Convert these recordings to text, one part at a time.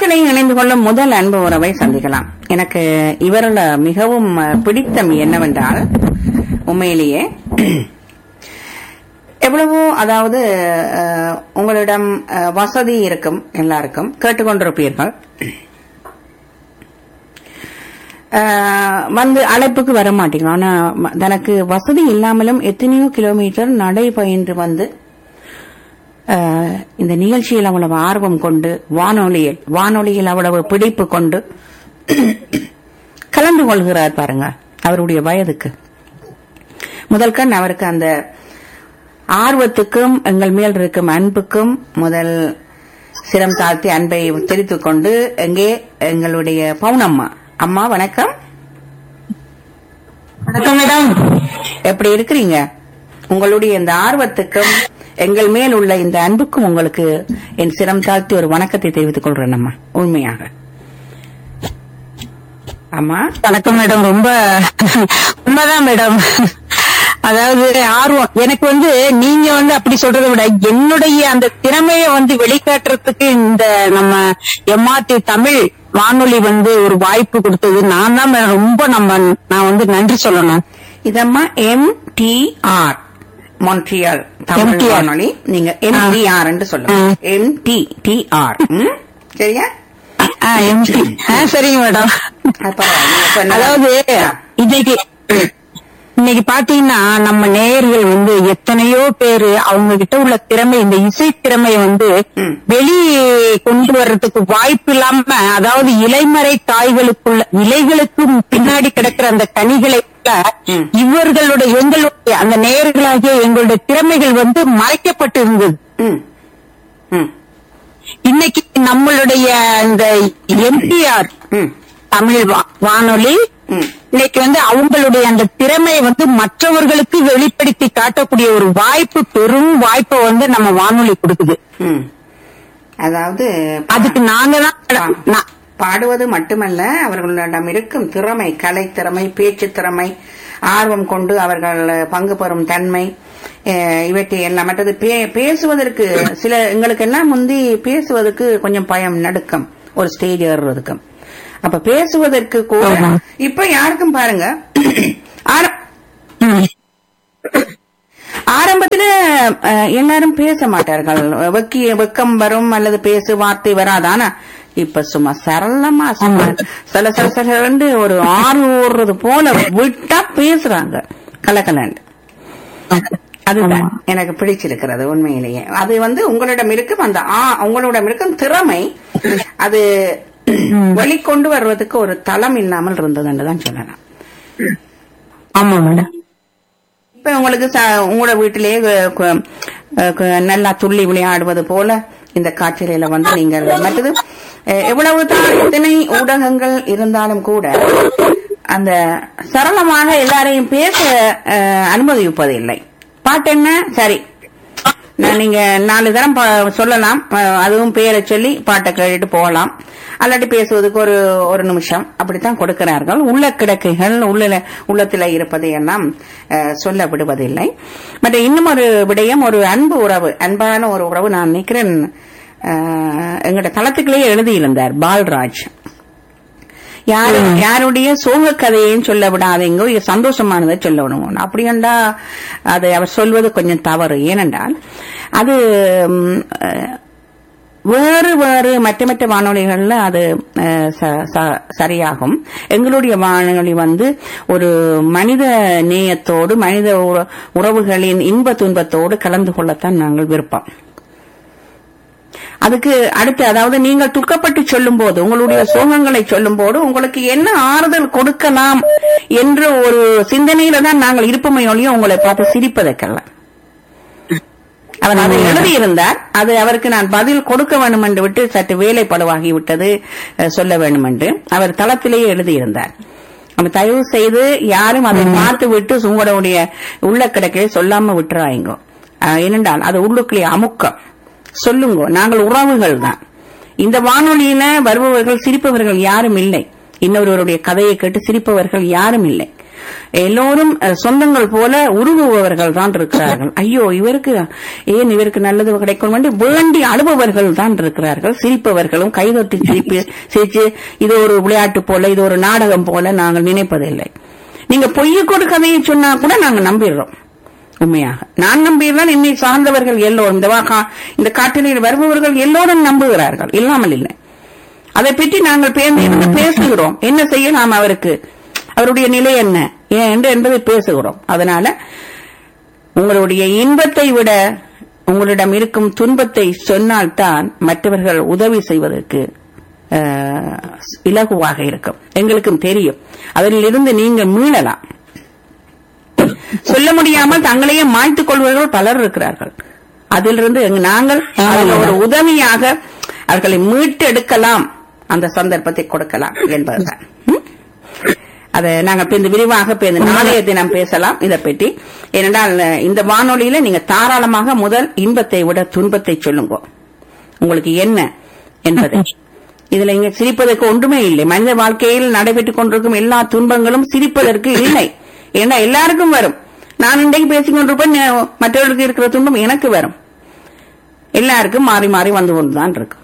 நிகழ்ச்சியில் இணைந்து கொள்ளும் முதல் அன்பு உறவை சந்திக்கலாம் எனக்கு இவருல மிகவும் அஹ், பிடித்தம் என்னவென்றால் உண்மையிலேயே எவ்வளவோ அதாவது அஹ், உங்களிடம் அஹ், வசதி இருக்கும் எல்லாருக்கும் கேட்டுக்கொண்டிருப்பீர்கள் அஹ், வந்து அழைப்புக்கு வர மாட்டீங்க ஆனா ம- தனக்கு வசதி இல்லாமலும் எத்தனையோ கிலோமீட்டர் நடை பயின்று வந்து அஹ், இந்த நிகழ்ச்சியில் அவ்வளவு ஆர்வம் கொண்டு வானொலியில் வானொலியில் அவ்வளவு பிடிப்பு கொண்டு கலந்து கொள்கிறார் பாருங்க அவருடைய வயதுக்கு முதல் கண் அவருக்கு அந்த ஆர்வத்துக்கும் எங்கள் மேல் இருக்கும் அன்புக்கும் முதல் சிரம் தாழ்த்தி அன்பை தெரிவித்துக் கொண்டு எங்கே எங்களுடைய பவுனம்மா அம்மா வணக்கம் வணக்கம் மேடம் எப்படி இருக்கிறீங்க உங்களுடைய இந்த ஆர்வத்துக்கும் எங்கள் மேல் உள்ள இந்த அன்புக்கும் உங்களுக்கு என் சிரம் தாழ்த்தி ஒரு வணக்கத்தை தெரிவித்துக் கொள்றேன் அம்மா உண்மையாக அம்மா வணக்கம் மேடம் ரொம்ப உண்மைதான் மேடம் அதாவது ஆர்வம் எனக்கு வந்து நீங்க வந்து அப்படி சொல்றதை விட என்னுடைய அந்த திறமையை வந்து வெளிக்காட்டுறதுக்கு இந்த நம்ம எம்ஆர்டி தமிழ் வானொலி வந்து ஒரு வாய்ப்பு கொடுத்தது நான் தான் மேடம் ரொம்ப நம்ம நான் வந்து நன்றி சொல்லணும் இதம்மா M T R Montreal Tamil MTR. வானொலி நீங்க எம் டி ஆர் என்று சொல்லுங்க ஆ. எம் டி டி ஆர் சரியா ஆ, MT. ஆ, சரிங்க மேடம் அது பரவாயில்ல. இப்ப என்ன- அதாவது இன்னைக்கு இன்னைக்கு பாத்தீங்கன்னா நம்ம நேயர்கள் வந்து எத்தனையோ பேரு அவங்க கிட்ட உள்ள திறமை இந்த இசை திறமையை வந்து ம். வெளி கொண்டு வர்றதுக்கு வாய்ப்பு இல்லாம அதாவது இலைமறை காய்களுக்குள்ள இலைகளுக்கு பின்னாடி கிடக்கிற அந்த கனிகளை கூட ம். இவர்களுடைய எங்களுடைய அந்த நேயர்களாகிய எங்களுடைய திறமைகள் வந்து மறைக்கப்பட்டு இருந்தது ம் ம் இன்னைக்கு நம்மளுடைய இந்த எம்பிஆர் ம் தமிழ் வா- வானொலி ம் இன்னைக்கு வந்து அவங்களுடைய அந்த திறமையை வந்து மற்றவர்களுக்கு வெளிப்படுத்தி காட்டக்கூடிய ஒரு வாய்ப்பு பெரும் வாய்ப்பை வந்து நம்ம வானொலி கொடுக்குது ம் அதாவது அதுக்கு நாங்க தான் நா- பாடுவது மட்டுமல்ல அவர்களிடம் இருக்கும் திறமை கலை திறமை பேச்சு திறமை ஆர்வம் கொண்டு அவர்கள் பங்கு பெறும் தன்மை அஹ், இவற்றை எல்லாம் மற்றது பே- பேசுவதற்கு சில எங்களுக்கு எல்லாம் முந்தி பேசுவதற்கு கொஞ்சம் பயம் நடுக்கம் ஒரு ஸ்டேஜ் ஏறுறதுக்கும் அப்ப பேசுவதற்கு கூட ஆமா. இப்ப யாருக்கும் பாருங்க ஆர- ம். ஆரம்பத்துல அஹ், எல்லாரும் பேச மாட்டார்கள் வெக்கி வெக்கம் வரும் அல்லது பேசு வார்த்தை வராதானா இப்ப சும்மா சரளமா சும்மா சில சில சில ஒரு ஆறு ஓடுறது போல விட்டா பேசுறாங்க கலக்கலண்டு அதுதான் எனக்கு பிடிச்சிருக்கிறது உண்மையிலேயே அது வந்து உங்களிடம் இருக்கும் அந்த ஆ- உங்களிடம் இருக்கும் திறமை அது வெளிக்கொண்டு வர்றதுக்கு ஒரு தளம் இல்லாமல் இருந்ததுன்னு தான் சொல்லலாம் ஆமா மேடம் இப்ப உங்களுக்கு ச- உங்களோட வீட்டிலேயே கு- கு- கு- நல்லா துள்ளி விளையாடுவது போல இந்த காட்சியில வந்து நீங்கள் மற்றது அஹ், எவ்வளவுதான் இத்தனை ஊடகங்கள் இருந்தாலும் கூட அந்த சரளமாக எல்லாரையும் பேச அஹ், அனுமதிப்பதில்லை பாட்டு என்ன சரி நான் நீங்க நாலு தரம் பா- சொல்லலாம் அஹ், அதுவும் பேரை சொல்லி பாட்டை கேட்டுட்டு போகலாம் அல்லாட்டி பேசுவதற்கு ஒரு ஒரு நிமிஷம் அப்படித்தான் கொடுக்கிறார்கள் உள்ள கிடக்கைகள் உள்ள உள்ளத்துல இருப்பதை எல்லாம் அஹ், சொல்ல விடுவதில்லை மற்ற இன்னும் ஒரு விடயம் ஒரு அன்பு உறவு அன்பான ஒரு உறவு நான் நினைக்கிறேன் அஹ், எங்கட தளத்துக்குள்ளேயே எழுதியிருந்தார் பால்ராஜ் யாரு யாருடைய சோக கதையையும் சொல்ல விடாதீங்க இது சந்தோஷமானதை சொல்ல விடுவோம் அப்படியெண்டா அது அவர் சொல்வது கொஞ்சம் தவறு ஏனென்றால் அது ம், அஹ், வேறு வேறு மற்ற மற்ற வானொலிகள்ல அது அஹ், ச- ச- சரியாகும் எங்களுடைய வானொலி வந்து ஒரு மனித நேயத்தோடு மனித உற- உறவுகளின் இன்ப துன்பத்தோடு கலந்து கொள்ளத்தான் நாங்கள் விருப்பம் அதுக்கு அடுத்து அதாவது நீங்கள் துக்கப்பட்டு சொல்லும் போது உங்களுடைய சோகங்களை சொல்லும் போது உங்களுக்கு என்ன ஆறுதல் கொடுக்கலாம் என்ற ஒரு சிந்தனையில தான் நாங்கள் இருப்பமை ஒழிய உங்களை பார்த்து சிரிப்பதற்கல்ல அவர் அதை எழுதியிருந்தார் அது அவருக்கு நான் பதில் கொடுக்க வேண்டும் என்று விட்டு சற்று வேலை பழுவாகி விட்டது அஹ், சொல்ல வேண்டும் என்று அவர் தளத்திலேயே எழுதியிருந்தார் அப்ப தயவு செய்து யாரும் அதை பார்த்து விட்டு உங்களுடைய உள்ள கிடக்கையை சொல்லாம விட்டுறாங்க ஏனென்றால் அது உள்ளுக்குள்ளே அமுக்கம் சொல்லுங்க நாங்கள் உறவுகள் தான் இந்த வானொலியில வருபவர்கள் சிரிப்பவர்கள் யாரும் இல்லை இன்னொருவருடைய கதையை கேட்டு சிரிப்பவர்கள் யாரும் இல்லை எல்லோரும் அஹ், சொந்தங்கள் போல உருகுபவர்கள் தான் இருக்கிறார்கள் ஐயோ இவருக்கு ஏன் இவருக்கு நல்லது கிடைக்கும் வேண்டி வேண்டி அழுபவர்கள் தான் இருக்கிறார்கள் சிரிப்பவர்களும் கைதொட்டி சிரிப்பு சிரிச்சு இது ஒரு விளையாட்டு போல இது ஒரு நாடகம் போல நாங்கள் நினைப்பதில்லை நீங்க பொய்யக்கோடு கதையை சொன்னா கூட நாங்க நம்பிடுறோம் உண்மையாக நான் நம்பியிருந்தால் என்னை சார்ந்தவர்கள் எல்லோரும் இந்த வா- கா- இந்த காட்டினில் வருபவர்கள் எல்லோரும் நம்புகிறார்கள் இல்லாமல் இல்லை அதை பற்றி நாங்கள் பேர்ந்து பேசுகிறோம் என்ன செய்யலாம் அவருக்கு அவருடைய நிலை என்ன ஏன் என்று என்பதை பேசுகிறோம் அதனால உங்களுடைய இன்பத்தை விட உங்களிடம் இருக்கும் துன்பத்தை சொன்னால்தான் மற்றவர்கள் உதவி செய்வதற்கு அஹ், இலகுவாக இருக்கும் எங்களுக்கும் தெரியும் அதிலிருந்து நீங்க மீளலாம் சொல்ல முடியாமல் தங்களையே மாய்த்துக் கொள்வர்கள் பலர் இருக்கிறார்கள் அதிலிருந்து எங்க- நாங்கள் அதில் ஒரு உதவியாக அவர்களை மீட்டெடுக்கலாம் அந்த சந்தர்ப்பத்தை கொடுக்கலாம் என்பதுதான் ம்? அதை நாங்க பின் விரிவாக பின் நாளைய தினம் பேசலாம் இதை பற்றி ஏனென்றால் இந்த வானொலியில நீங்க தாராளமாக முதல் இன்பத்தை விட துன்பத்தை சொல்லுங்க உங்களுக்கு என்ன என்பதை இதுல இங்க சிரிப்பதற்கு ஒன்றுமே இல்லை மனித வாழ்க்கையில் நடைபெற்றுக் கொண்டிருக்கும் எல்லா துன்பங்களும் சிரிப்பதற்கு இல்லை ஏன்னா எல்லாருக்கும் வரும் நான் இன்றைக்கு பேசிக் கொண்டிருப்பேன் நே- மற்றவர்களுக்கு இருக்கிற துன்பம் எனக்கு வரும் எல்லாருக்கும் மாறி மாறி வந்து கொண்டுதான் இருக்கு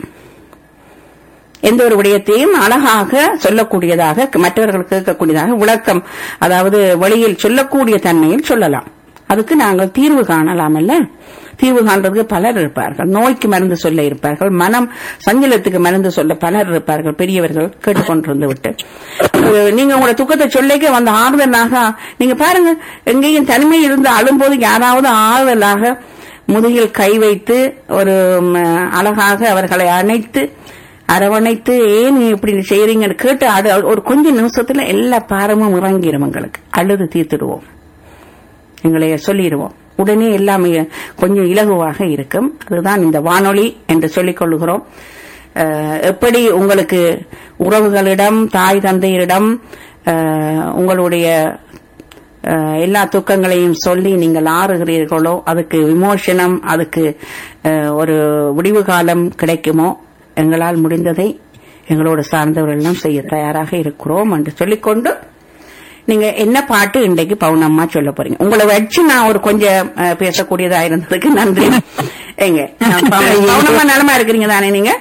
எந்த ஒரு விடயத்தையும் அழகாக சொல்லக்கூடியதாக மற்றவர்கள் கேட்கக்கூடியதாக விளக்கம் அதாவது வெளியில் சொல்லக்கூடிய தன்மையில் சொல்லலாம் அதுக்கு நாங்கள் தீர்வு காணலாம் அல்ல தீர்வு காண்றதுக்கு பலர் இருப்பார்கள் நோய்க்கு மருந்து சொல்ல இருப்பார்கள் மனம் சஞ்சலத்துக்கு மருந்து சொல்ல பலர் இருப்பார்கள் பெரியவர்கள் கேட்டுக்கொண்டிருந்து விட்டு அஹ் நீங்க உங்களோட துக்கத்தை சொல்லிக்க வந்த ஆறுதலாக நீங்க பாருங்க எங்கேயும் தனிமை இருந்து அழும்போது யாராவது ஆறுதலாக முதுகில் கை வைத்து ஒரு ம், அழகாக அவர்களை அணைத்து அரவணைத்து ஏன் நீ இப்படி செய்யறீங்கன்னு கேட்டு அது ஒரு கொஞ்ச நிமிஷத்துல எல்லா பாரமும் இறங்கிடும் எங்களுக்கு அழுது தீர்த்துடுவோம் எங்களை சொல்லிடுவோம் உடனே எல்லாமே கொஞ்சம் இலகுவாக இருக்கும் அதுதான் இந்த வானொலி என்று சொல்லிக் கொள்கிறோம் அஹ், எப்படி உங்களுக்கு உறவுகளிடம் தாய் தந்தையரிடம் அஹ், உங்களுடைய அஹ், எல்லா துக்கங்களையும் சொல்லி நீங்கள் ஆறுகிறீர்களோ அதுக்கு விமோசனம் அதுக்கு அஹ், ஒரு விடிவு காலம் கிடைக்குமோ எங்களால் முடிந்ததை எங்களோடு சார்ந்தவர்கள் எல்லாம் செய்ய தயாராக இருக்கிறோம் என்று சொல்லிக்கொண்டு நீங்க என்ன பாட்டு இன்றைக்கு பவுனம்மா சொல்ல போறீங்க உங்களை வச்சு நான் ஒரு கொஞ்சம் அஹ், பேசக்கூடியதா இருந்ததுக்கு நன்றி எங்க பவுனம்மா நலமா இருக்கிறீங்க தானே நீங்க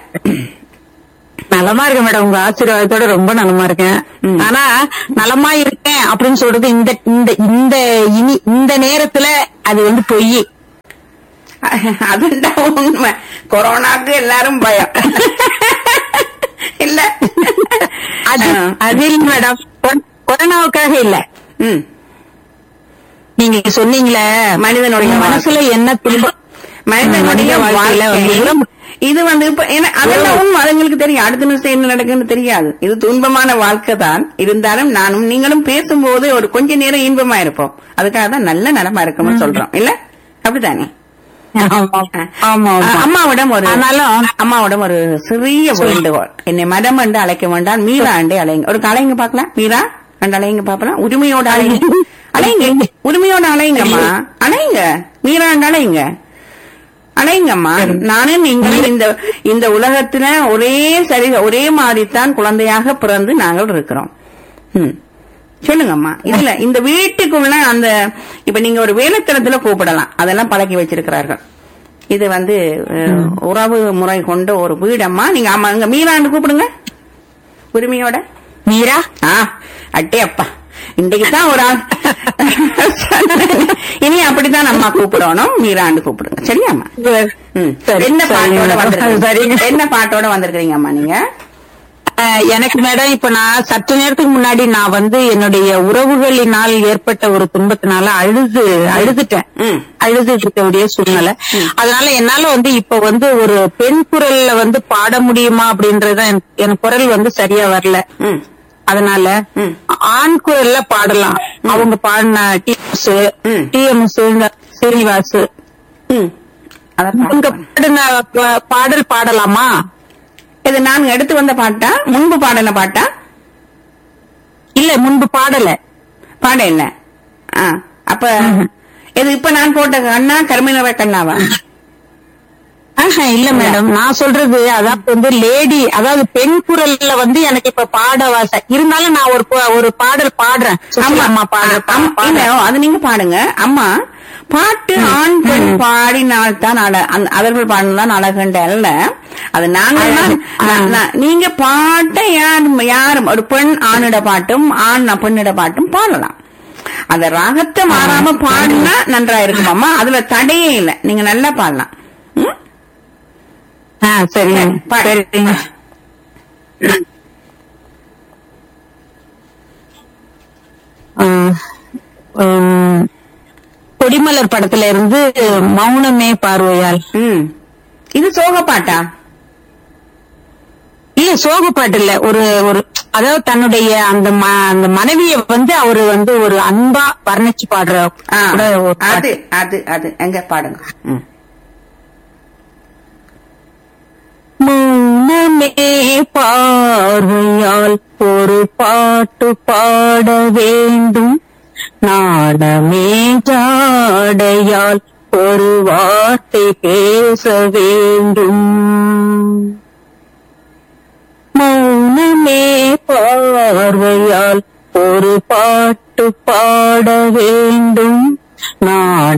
நலமா இருக்கேன் மேடம் உங்க ஆசீர்வாதத்தோட ரொம்ப நலமா இருக்கேன் ம். ஆனா நலமா இருக்கேன் அப்படின்னு சொல்றது இந்த இந்த இந்த இனி இந்த நேரத்துல அது வந்து பொய் அதுதான் உண்மை கொரோனாக்கு எல்லாரும் பயம் இல்ல அது ஆ. அது இல்ல மேடம் கொ- கொரோனாவுக்காக இல்ல ம். நீங்க சொன்னீங்களே மனிதனுடைய உங்க மனசுல என்ன துன்பம் மனிதனுடைய மனித வாழ்க்கையில வந்து வாழ்க்கை உரம் இது வந்து இப்ப ஏன்னா அதெல்லாம் உண்மை அதுங்களுக்கு தெரியும் அடுத்த நிமிஷம் என்ன நடக்குன்னு தெரியாது இது துன்பமான வாழ்க்கை தான் இருந்தாலும் நானும் நீங்களும் பேசும்போது ஒரு கொஞ்ச நேரம் இன்பமா இருப்போம் அதுக்காக தான் நல்ல நலமா இருக்கும்னு சொல்றோம் இல்ல அப்படித்தானே ஆமா ஆமா அஹ், ஆமா அம்மாவிடம் ஒரு ஆனாலும் அம்மாவிடம் ஒரு சிறிய வேண்டுகோள் என்னை மடம் என்று அழைக்க வேண்டாம் மீரா அண்டே அலைங்க ஒரு அலைங்க பாக்கலாம் மீரா ரெண்டு அலைங்க பாக்கலாம் உரிமையோட அலைங்க அலைங்க உரிமையோட அலைங்கம்மா அலைங்க மீரா அண்டு அலைங்க அலைங்கம்மா நானும் நீங்களும் இந்த இந்த உலகத்துல ஒரே சரி ஒரே மாதிரித்தான் குழந்தையாக பிறந்து நாங்கள் இருக்கிறோம் ம் சொல்லுங்கம்மா இதுல இந்த வீட்டுக்குள்ள அந்த இப்ப நீங்க ஒரு வேலைத்தனத்துல கூப்பிடலாம் அதெல்லாம் பழக்கி வச்சிருக்கிறார்கள் இது வந்து அஹ், உறவு முறை கொண்ட ஒரு வீடம்மா நீங்க ஆமா இங்க மீராண்டு கூப்பிடுங்க உரிமையோட மீரா ஆ அட்டே அப்பா இன்றைக்கு தான் ஒரு ஆள் இனி அப்படித்தான் அம்மா கூப்பிடணும் மீராண்டு கூப்பிடுங்க சரியாம்மா ம். சரி, என்ன சரிங்க பாட்டோட மேடம். வந்திருக்கீங்க சரிங்க. என்ன பாட்டோட வந்திருக்கீங்க அம்மா நீங்க அஹ், எனக்கு மேடம் இப்ப நான் சற்று நேரத்துக்கு முன்னாடி நான் வந்து என்னுடைய உறவுகளினால் ஏற்பட்ட ஒரு துன்பத்தினால அழுது அழுதுட்டேன் ம். அழுது இருக்கக்கூடிய சூழ்நிலை அதனால என்னால வந்து இப்ப வந்து ஒரு பெண் குரல்ல வந்து பாட முடியுமா அப்படின்றத எனக்கு- எனக்கு குரல் வந்து சரியா வரல ம் அதனால ம். ஆண் குரல்ல பாடலாம் அவங்க பாடின டிஎம்ஸ் ம். டிஎம்ஸ் சீனிவாஸ் ம் அதான் இவங்க பாடின பா- பாடல் பாடலாமா இது நான் எடுத்து வந்த பாட்டா முன்பு பாடின பாட்டா இல்ல முன்பு பாடல பாட இல்ல ஆ, அப்ப இது இப்ப நான் போட்ட கண்ணா கருமினவ கண்ணாவா ஆஹா, இல்ல மேடம் நான் சொல்றது அதாவது வந்து லேடி அதாவது பெண் குரல்ல வந்து எனக்கு இப்ப பாட வாசை இருந்தாலும் நான் ஒரு பா- ஒரு பாடல் பாடுறேன் சுசிலா அம்மா பாடுற பா- அம்- இல்ல பாடுறேன். அது நீங்க பாடுங்க அம்மா பாட்டு ஆண் பெண் பாடினால் தான் அழ அந்த- அவர்கள் பாடினால் அழகுண்ட அல்ல அது நாங்க தான் நா- நா- நீங்க பாட்டை யாரும் யாரும் ஒரு பெண் ஆணிட பாட்டும் ஆண் பெண்ணிட பாட்டும் பாடலாம் அந்த ராகத்தை மாறாம பாடினா நன்றா இருக்கும் அம்மா அதுல தடையே இல்லை நீங்க நல்லா பாடலாம் ம்? ஆ, சரிங்க பா- சரிங்க ஆ, உம், கொடிமலர் படத்துல இருந்து மௌனமே பார்வையால் ம் இது சோக பாட்டா இல்ல சோக பாட்டு இல்ல ஒரு ஒரு அதாவது தன்னுடைய அந்த ம- அந்த மனைவிய வந்து அவரு வந்து ஒரு அன்பா வர்ணிச்சு பாடுற ஆ, கூட ஒரு பாட்டு. அது அது அது எங்க பாடுங்க ம் மௌனமே பார்வையால் ஒரு பாட்டு பாட வேண்டும் நாடமே ஜாடையால் ஒரு வார்த்தை பேச வேண்டும் மௌனமே பார்வையால் ஒரு பாட்டு பாட வேண்டும் நாட